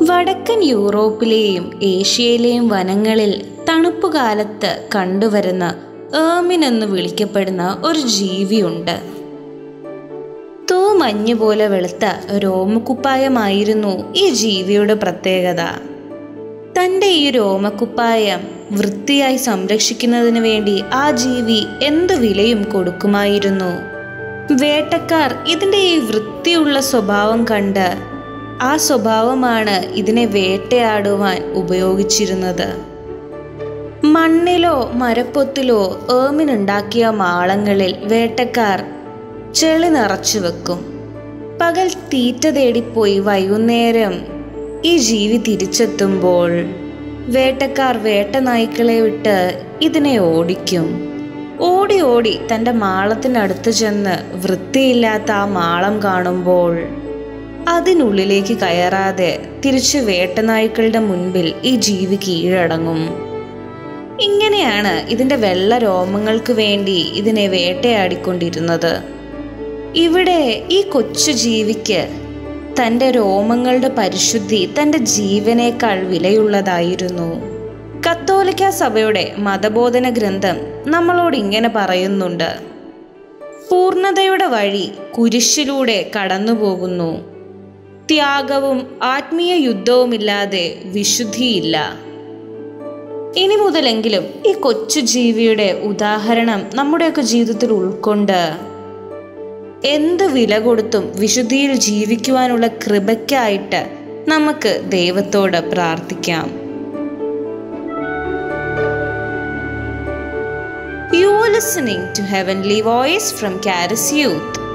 വടക്കൻ യൂറോപ്പിലെയും ഏഷ്യയിലെയും വനങ്ങളിൽ തണുപ്പുകാലത്ത് കണ്ടുവരുന്ന ഏമിൻ എന്ന് വിളിക്കപ്പെടുന്ന ഒരു ജീവിയുണ്ട് തൂമഞ്ഞ് പോലെ വെളുത്ത രോമക്കുപ്പായമായിരുന്നു ഈ ജീവിയുടെ പ്രത്യേകത തൻ്റെ ഈ രോമക്കുപ്പായം വൃത്തിയായി സംരക്ഷിക്കുന്നതിന് വേണ്ടി ആ ജീവി എന്ത് വിലയും കൊടുക്കുമായിരുന്നു വേട്ടക്കാർ ഇതിൻ്റെ ഈ വൃത്തിയുള്ള സ്വഭാവം കണ്ട് ആ സ്വഭാവമാണ് ഇതിനെ വേട്ടയാടുവാൻ ഉപയോഗിച്ചിരുന്നത് മണ്ണിലോ മരപ്പൊത്തിലോ ഏമിനുണ്ടാക്കിയ മാളങ്ങളിൽ വേട്ടക്കാർ ചെളി നിറച്ചു വെക്കും പകൽ തീറ്റ തേടിപ്പോയി വൈകുന്നേരം ഈ ജീവി തിരിച്ചെത്തുമ്പോൾ വേട്ടക്കാർ വേട്ടനായ്ക്കളെ വിട്ട് ഇതിനെ ഓടിക്കും ഓടി ഓടി തൻ്റെ മാളത്തിനടുത്ത് ചെന്ന് വൃത്തിയില്ലാത്ത ആ മാളം കാണുമ്പോൾ അതിനുള്ളിലേക്ക് കയറാതെ തിരിച്ച് വേട്ടനായ്ക്കളുടെ മുൻപിൽ ഈ ജീവി കീഴടങ്ങും ഇങ്ങനെയാണ് ഇതിൻ്റെ വെള്ള രോമങ്ങൾക്ക് വേണ്ടി ഇതിനെ വേട്ടയാടിക്കൊണ്ടിരുന്നത് ഇവിടെ ഈ കൊച്ചു ജീവിക്ക് തൻ്റെ രോമങ്ങളുടെ പരിശുദ്ധി തൻ്റെ ജീവനേക്കാൾ വിലയുള്ളതായിരുന്നു കത്തോലിക്ക സഭയുടെ മതബോധന ഗ്രന്ഥം നമ്മളോട് ഇങ്ങനെ പറയുന്നുണ്ട് പൂർണ്ണതയുടെ വഴി കുരിശിലൂടെ കടന്നുപോകുന്നു ത്യാഗവും ആത്മീയ യുദ്ധവുമില്ലാതെ വിശുദ്ധിയില്ല ഇനി മുതലെങ്കിലും ഈ കൊച്ചു ജീവിയുടെ ഉദാഹരണം നമ്മുടെയൊക്കെ ജീവിതത്തിൽ ഉൾക്കൊണ്ട് എന്ത് വില കൊടുത്തും വിശുദ്ധിയിൽ ജീവിക്കുവാനുള്ള കൃപയ്ക്കായിട്ട് നമുക്ക് ദൈവത്തോട് പ്രാർത്ഥിക്കാം You are listening to Heavenly Voice from Caris Youth.